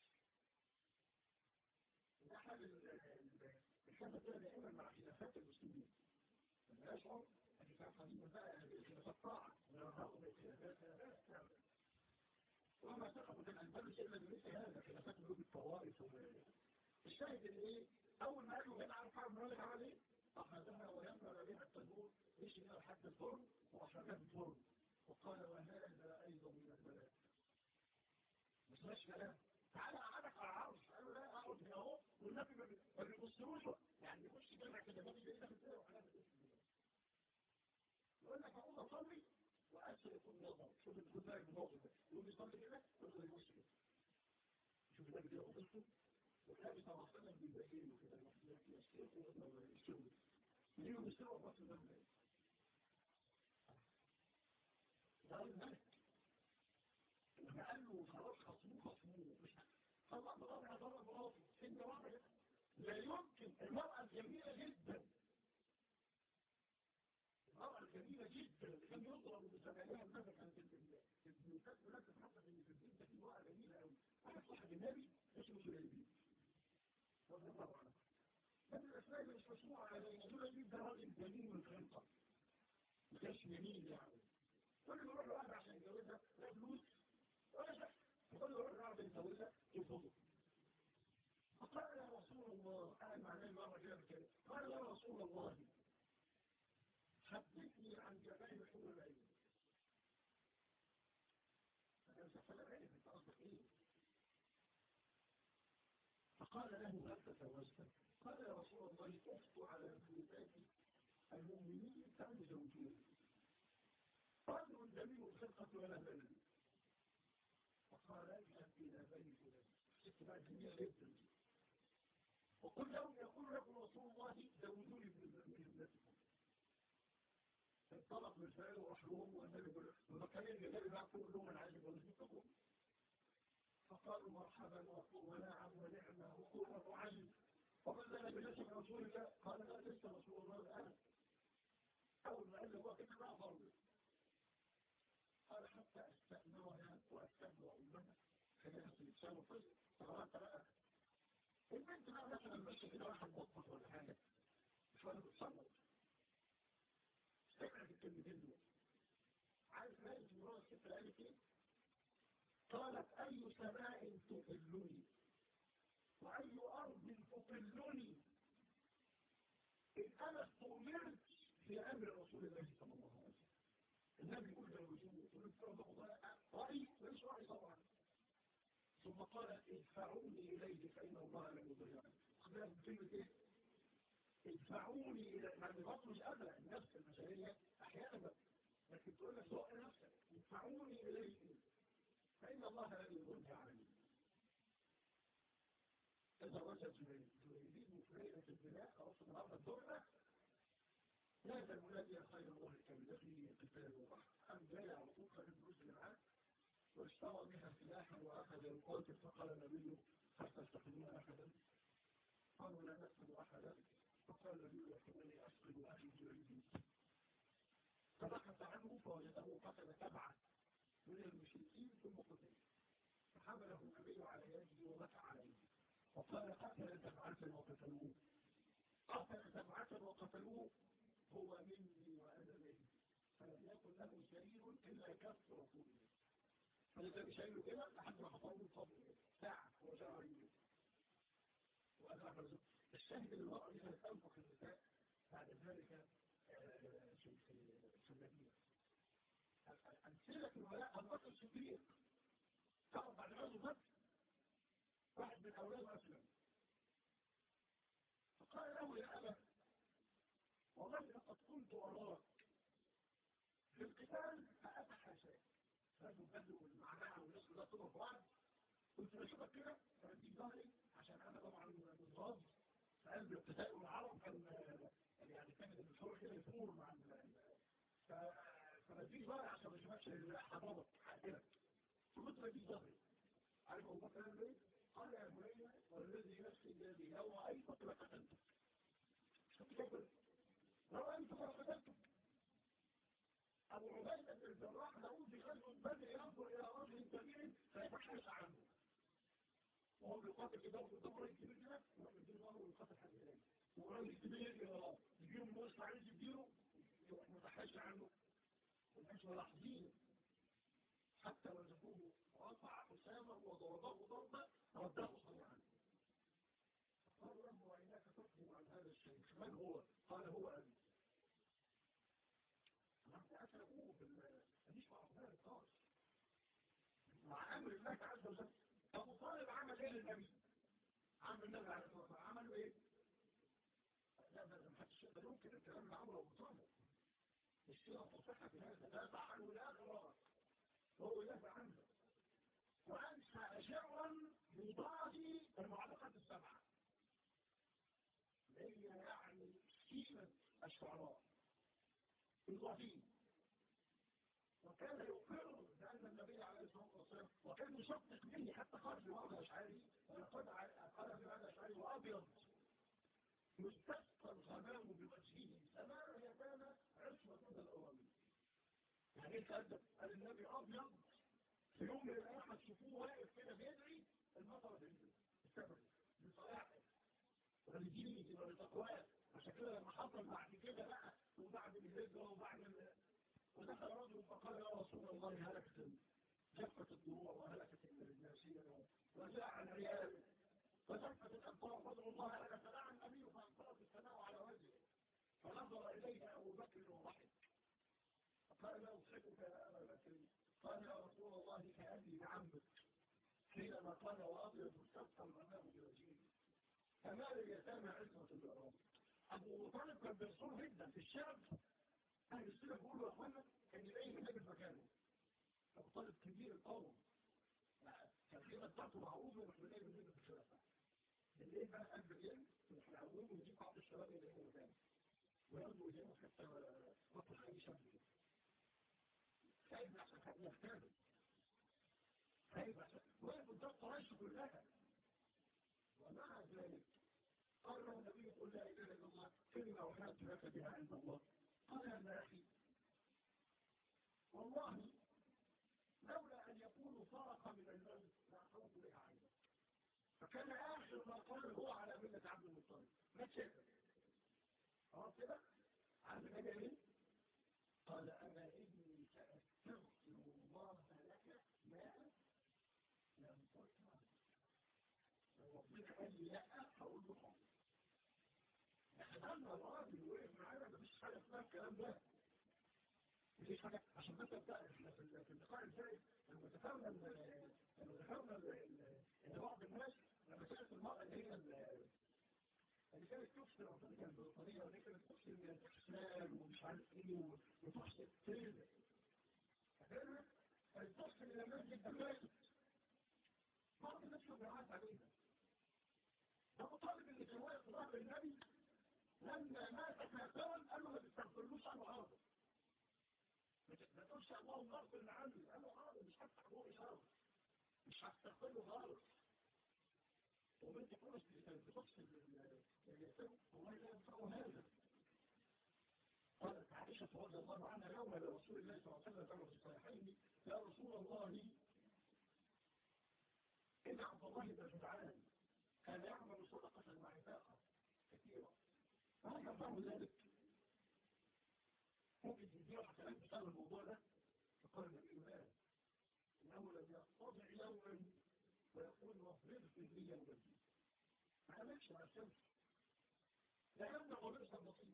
ده حاجه الكلام ده دائما مع خلافات المسلمين لما يشعر الخلاف قديما بقى خلافات طاعه وما سقطت الاندلس الا بمثل هذا خلافات ملوك الطوائف الشاهد ان ايه اول ما قالوا هنا عن حرب مالك عمل ايه؟ اخذها ويمنع بها التنور مشي الى حد الفرن واخرجها في الفرن وقال وهذا ايضا من البلاء مش ماشي كلام تعالى قعدك على العرش قالوا لا اقعد هنا اهو والنبي ما بيبصلوش يعني يخش جامع كده ما بيجي داخل كده وحاجات يقول لك اقوم اصلي واسرق النظر شوف الكل ده الموضوع ده يقوم يصلي كده ويدخل يبص كده شوف النبي كده قصته وكان صلى الله عليه وسلم بيبينه كده يسيره ويسيره يجيبوا يسيره وقت المملكة ده الملك لما قال له خلاص خصموه خصموه مش طلع بضرع ضرب راضي سن واحد لا يمكن المرأة الجميلة جدا المرأة الجميلة جدا كان يضرب بسبعينها النبي كانت البيوتات كلها تتحدث ان في البيت ده في امرأة جميلة قوي واحد صاحب النبي اسمه سليمان رضي الله عنه من الاسماء اللي مش مسموعة على سليمان ده راجل جميل الخلقة ما كانش جميل يعني كل ما يروح لواحد عشان يتجوزها لا فلوس ولا شيء كل ما يروح لواحد يتجوزها يرفضه فقال يا رسول الله قال معناه مرة كده قال يا رسول الله حدثني عن جمال حور العين أنا مش حول العين أنت قصدك إيه فقال له هل تزوجت قال يا رسول الله أخت على بيوتات المؤمنين كانوا زوجين رجل جميل الخلقة ولا بلد فقال اذهب إلى بني فلان ست بقى جميلة جدا وقل لهم يقول لكم رسول الله زوجوني بابنتكم انطلق بالفعل ورحلهم والمكان اللي جاي بقى كلهم انا عايز ابنتكم فقالوا مرحبا ونعم ونعمة وقوة وعجل وقال لنا بنفسك رسول الله قال لا لسه رسول الله الآن أول ما قال له هو كده بقى فرض قال حتى أستأمرها وأستأمر أمها خليها في الإسلام وفزل فقالت بقى البنت بقى مثلا ماشية كده واحد بطبخ ولا حاجة مش وانا بتصور استمع في الكلمتين دول عارف مالك مراد الست قالت ايه؟ قالت أي سماء تقلني وأي أرض تقلني إن أنا استؤمرت في أمر رسول الله صلى الله عليه وسلم النبي يقول للرسول يقول له رأي ليس رأي طبعا ثم قال ادفعوني إليه فإن الله لم يضيعني خذها كلمة إيه؟ ادفعوني إلى يعني برضه مش قادرة النفس البشرية أحيانا لكن تقول لك سوق نفسك ادفعوني إليه فإن الله لم يضيع عني إذا رجل تريدين فريقة البناء خلاص النهارده الدولة نادى المنادي يا خير الله كان دخلي قتال وبحر قام جاي على طول خد الفلوس اللي معاه واشترى بها سلاحا واخذ يقاتل فقال النبي هل تستخدمون احدا؟ قالوا لا نسال احدا فقال النبي انني اسقط اخي جريدي فبحث عنه فوجده قتل سبعه من المشركين ثم قتل فحمله النبي على يده ومسح عليه وقال قتل سبعه وقتلوه قتل سبعه وقتلوه هو مني وانا منه فلم يكن له شرير الا كف رسول الله فلذا بشيله كده لحد ما حصل له الفضل ساعة وشهرين وأنا أخرج الشاهد اللي المرأة دي كانت أنفق النساء بعد ذلك في في المدينة أمثلة الولاء أبو بكر الصديق تعرف بعد غزو بدر واحد من أولاد أسلم فقال له يا أبا والله لقد كنت أراك في القتال فأتحاشاك لازم بدل والمعنى والناس كلها تضرب بعض كنت بشوفك كده فبدي ظهري عشان انا طبعا متغاظ في قلب الابتدائي والعرب كان يعني كانت الشعور كده يفور مع فبديك ظهري عشان ما اشوفكش حضرتك حقلك فكنت بديك ظهري عارف ابو بكر قال ايه؟ قال يا بني والذي نفسي بيدي لو رايتك لقتلتك شفت كده لو رايتك لقتلتك أبو عبيدة بن الجراح له في غزوة بدر ينظر إلى رجل كبير فيتحدث عنه وهو بيقاتل في دور الدبر الكبير كده ويدير ظهره ويقاتل حد إليه وراجل كبير يجيله موسى عايز يديله يروح متحدث عنه والناس ملاحظين حتى وجدوه رفع حسامه وضربه ضربة رده صلى عنه فقال له عيناك تقدم عن هذا الشيخ من هو؟ قال هو أبي أثر أبوه مش مع أفضل الخاص مع أمر الله عز وجل أبو طالب عمل إيه للنبي؟ عمل النبي عليه الصلاة والسلام عمل إيه؟ لا ده محدش يقدر يمكن الكلام اللي عمله أبو طالب السيرة تصح في هذا دافع عنه لا غرار وهو يدافع عنه وأنشأ شعرا يضاهي المعلقات السبعة الشعراء الوحيد وكان يقر بأن النبي عليه الصلاة والسلام وكان يصدق به حتى قال في بعض الأشعاري ولقد قال في بعض الأشعاري وأبيض يستسقى الغمام بوجهه سماء يتامى عصمة من الأوامر يعني ايه تقدم قال النبي أبيض في يوم من الأيام هتشوفوه واقف كده بيدعي المطر بينزل السبب لصلاحه ولدينه ولتقواه عشان كده لما حصل بعد كده بقى وبعد الهجرة وبعد ودخل رجل فقال يا رسول الله هلكت جفت الضروع وهلكت الناسية وجاء العيال فجفت الأبطال فضل الله لك فدعا النبي فانطلق السماء على وجهه فنظر إليه أبو بكر وضحك فقال لا أضحكك يا أبا بكر قال يا رسول الله كأبي بعمك حينما قال وأبيض استبقى الغمام بوجهه كمال اليتامى عزمة الإرام أبو طالب كان بيصور جدا في الشعب أهل السنة بيقولوا يا أخوانا كان يلاقي من في مكانه أبو طالب كبير القوم كان الخيمة بتاعته معروفة ومش بنلاقي من في الخلافة بالليل بقى قلب الليل ونحن عاوزين ونجيب بعض الشباب اللي هو مكانه وياخدوا إيديهم حتى بطل أي شاب كده خايف عشان كان يحتاج خايف عشان واقف قدام قريش كلها ومع ذلك قال له النبي قل لا اله الا الله كلمه وحدت لك بها عند الله قال يا اخي والله لولا ان يكون فرق من الموت لاعطوت بها عينه فكان اخر ما قال هو على مله عبد المطلب ما تشافى خلاص كده عارف كده ايه قال انا ابني ساستغفر الله لك ما لم تطلب ربنا قال لي لا هقول له حاضر احنا الراجل وقف معانا مفيش حاجه اسمها الكلام ده مفيش حاجه عشان بس احنا في اللقاء الجاي لما ذكرنا لما ذكرنا ان بعض الناس لما كانت المراه اللي هي اللي كانت تفصل عن طريق البطاريه واللي كانت تفصل من الاحسان ومش عارف ايه وتفصل كده فكانت كانت تفصل الى مسجد دمشق بعض الناس كانوا بيعاد عليها أبو طالب اللي كان واقف في ظهر النبي لما مات كافرا قال له ما تستغفرلوش عنه حاضر ما تقولش اللهم اغفر عني قال له حاضر مش هفتح بوقي خالص مش هستغفر له خالص وبنت كورس اللي كانت بتفصل اليتيم والله لا ينفعه هذا قالت عائشة رضي الله عنها يوم لرسول الله صلى الله عليه وسلم كما في الصحيحين يا رسول الله إن عبد الله بن جدعان كان يعمل صدقة وعتاقة كثيرة فهل يفهم ذلك؟ ممكن تدير حسنات بسبب الموضوع ده؟ فقال النبي لا إنه لم يستطع يوما ويقول مفرغت لي وجهي ما عملش مع الشمس لا يمنع ولبس البسيط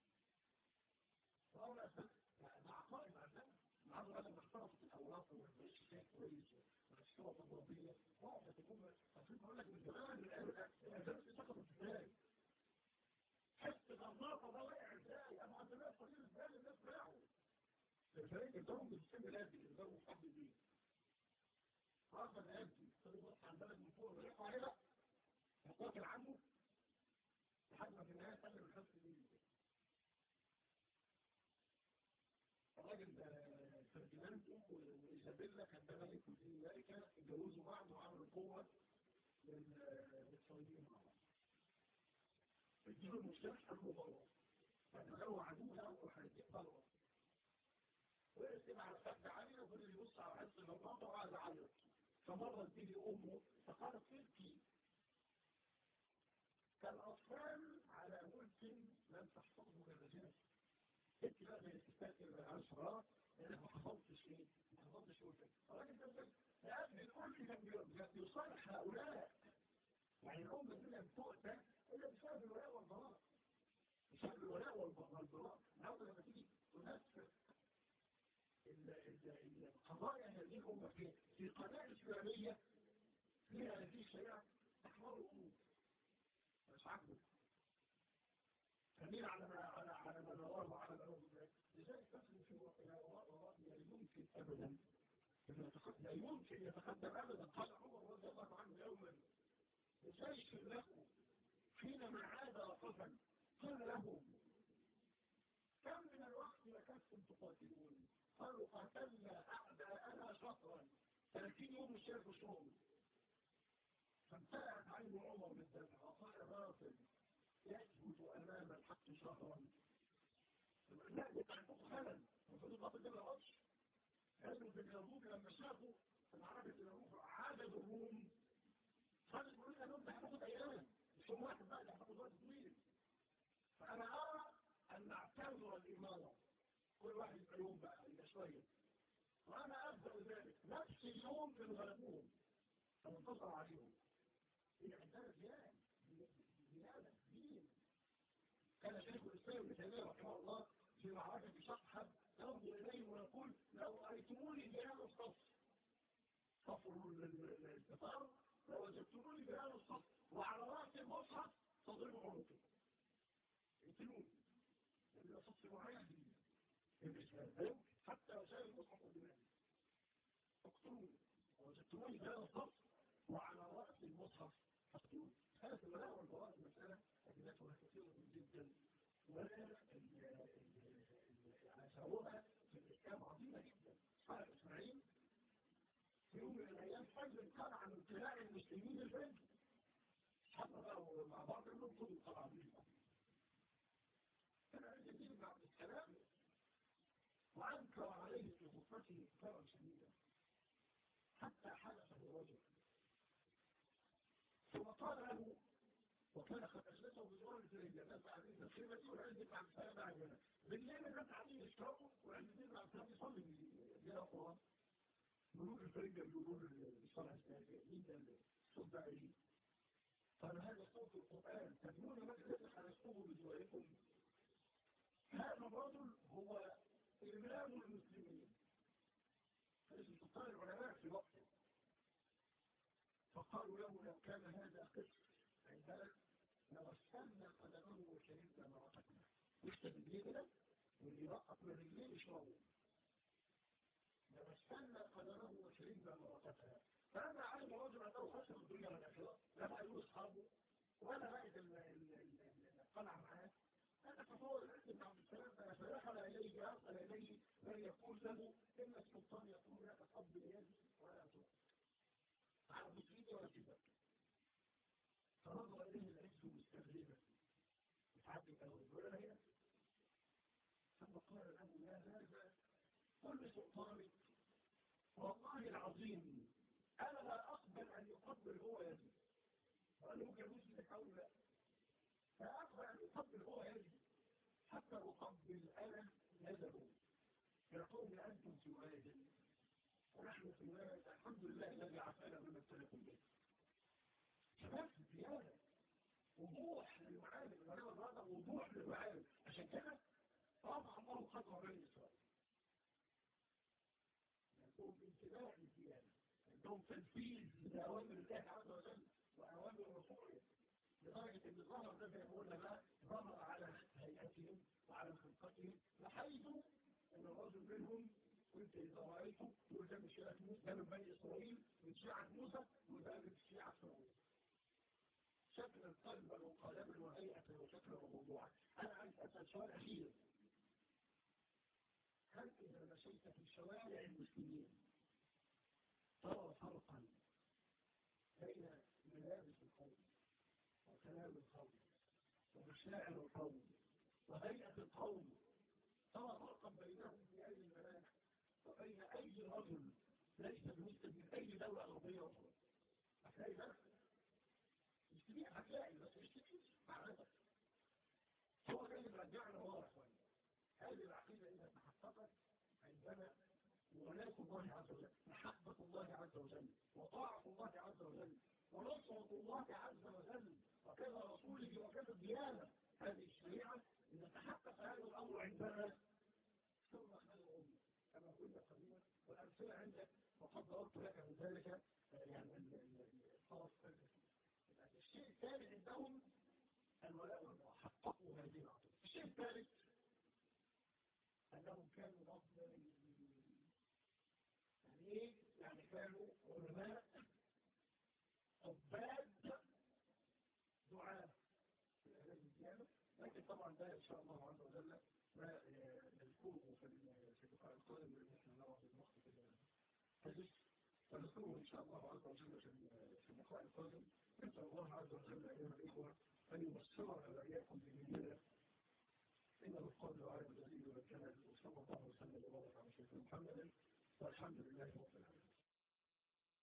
فأولا أسباب مع قائد عزام مع لما اختلطت الأوراق والبيش شيء كويس والشرطة الضربية واحدة تكون أصيب أقول لك من زمان الأساس سقطت ازاي حس الغلاطة ده وقع ازاي أما عند الناس قليل ازاي الناس باعوا الفريق الضرب بالسن الأدي الضرب الحب دي عارفة الأدي تقول بص على البلد من فوق ويقع عليه لا يقاتل عنه لحد ما في النهاية سلم الخمس دي الراجل ده فرديناند وإيزابيلا كان ده ملك في أمريكا اتجوزوا بعض وعملوا قوة للصليبيين مع بعض. اديله المشكلة حلوه بره. فلو عدو له وهيديك بره. وقف على خد عليه وفضل يبص على حس المنطقة وقعد يعيط. فمرة تيجي أمه فقالت تبكي. كالأطفال على ملك لم تحفظه كالرجال. انت بقى زي الستات اللي على الصلاة انا ما حفظتش ايه ما حفظتش ايه الراجل ده لأن الأم كان بيصالح هؤلاء يعني الأم دي لم تؤتى إلا بسبب الولاء والبراء بسبب الولاء والبراء الأول لما تيجي تنفذ القضايا هذه الأمة في في قضايا إسلامية فيها هذه الشريعة تحمل الأمور مش عاجبه تميل على ما على على ما نراه وعلى ما نراه لذلك تسلم في وراء لا يمكن ابدا لا يمكن يتقدم ابدا قال عمر رضي الله عنه يوما لجيش له حينما عاد وقفا قال له كم من الوقت لكنتم تقاتلون قالوا قاتلنا أعداءنا شهرا 30 يوم الشيخ الشهور فامتلأت عين عمر بالدمع وقال رافض يثبت أمام الحق شهرا لا يبقى عندكم خلل المفروض الباطل ده ما يقعدش قالوا في اليهود لما شافوا العرب اليهود عدد الروم قالوا يقولوا لنا انت هتاخد ايام مش يوم واحد بقى ده هتاخد وقت طويل فانا ارى ان نعتبر الاماره كل واحد يبقى يوم بقى يبقى شويه وانا ابدا ذلك نفس اليوم اللي غلبوهم فانتصر عليهم هي عندنا زياده زياده دين كان شيخ الاسلام ابن تيميه رحمه الله في معركه شقحب ينظر اليه ويقول لو رايتموني بهذا الصف صف الانتصار لو وجدتموني بهذا الصف وعلى راس المصحف تضرب عنقي اقتلوني لان صف معين الاسلام حتى لو شايف المصحف قدامي اقتلوني وجدتموني بهذا الصف وعلى راس المصحف فاقتلوني هذا الملاء والبراء المساله أدلتها كثيرة جدا ولا أثروها في الإسلام عظيمة جدا قال إسماعيل في يوم من الأيام حزن قال عن امتلاء المسلمين البلد حتى بقى مع بعض الناس كل طبعا بيهم كان عند الدين بن عبد السلام وأنكر عليه في غرفته كرم شديدا حتى حدثه رجل ثم قال له وكان قد أجلسه بجوار الرجال الناس قاعدين الخيمة والعز مع السلام بعدنا بالليل الناس قاعدين يشربوا والعز مع السلام يصلي بيها القرآن ملوك الفريق بيقولوا الصلاة مين ده الصوت ده ايه؟ قال هذا صوت القرآن تدمون مجلس حرسته بجواركم هذا الرجل هو إمام المسلمين فإذا سلطان العلماء في وقته فقالوا له لو كان هذا قسط عندنا لغسلنا قدمه وشربنا مرقتنا يكتب رجليه كده واللي يرقق من رجليه يشربه لغسلنا قدمه وشربنا مرقتها فلما علم رجل انه خسر الدنيا والاخره لا بقى يقول اصحابه ولا بقت القلعه معاه انا تصور الاسم بن عبد السلام فدخل اليه ارسل اليه من يقول له ان السلطان يقول لا تقبل يدي ولا تقبل على بسيطه ولا تبكي فنظر إليه العز مستغربا يتعدي الأول ولا هي ثم قال له يا هذا قل سلطانك والله العظيم أنا لا أقبل أن يقبل هو يدي وقال له جابوس لك أو لا لا أقبل أن يقبل هو يدي حتى أقبل أنا يده يقول أنتم سواد ونحن سواد الحمد لله الذي عافانا مما ابتليكم به شباب زيادة وضوح للمعالم ولما الرادة وضوح للمعالم عشان كده رفع الله خطوة بين إسرائيل عندهم انتباه للزيادة عندهم تنفيذ لأوامر الله عز وجل وأوامر رسوله لدرجة إن الظهر ده زي ما قلنا بقى ظهر على هيئتهم وعلى خلقتهم بحيث إن الرجل منهم كنت إذا رأيته يقول ده من شيعة موسى ده من بني إسرائيل من شيعة موسى وده من شيعة فرعون شكل القلب وقالب وهيئة وشكل وموضوع أنا عايز أسأل سؤال أخير هل إذا مشيت في شوارع المسلمين ترى فرقا بين ملابس القوم وكلام القوم ومشاعر القوم وهيئة القوم ترى فرقا بينهم في أي الملامح وبين أي رجل ليس بمسلم من أي دولة أوروبية أخرى هتلاقي ده مش هتلاقي بس مش كتير معرفة هو ده اللي مرجعنا ورا شوية هذه العقيدة إذا تحققت عندنا ولاية الله عز وجل محبة الله عز وجل وطاعة الله عز وجل ونصرة الله عز وجل وكذا رسوله وكذا الديانة هذه الشريعة إذا تحقق هذا الأمر عندنا ثم خير الأمة كما قلنا قديما والأمثلة عندك وقد ضربت لك من ذلك يعني الطرف الشيء الثاني عندهم الولاء والبراء حققوا هذه العقيدة الشيء الثالث أنهم كانوا ربانيين يعني إيه؟ يعني كانوا علماء عباد دعاء في الأهل الديانة لكن طبعا ده إن شاء الله عز وجل ما حدث فنذكره إن شاء الله عز وجل في اللقاء القادم نسأل الله عز وجل أيها الإخوة أن يبصرنا وإياكم بمننا إنه القادر على الجزيل والكمال وصلى الله وسلم وبارك على سيدنا محمد والحمد لله رب العالمين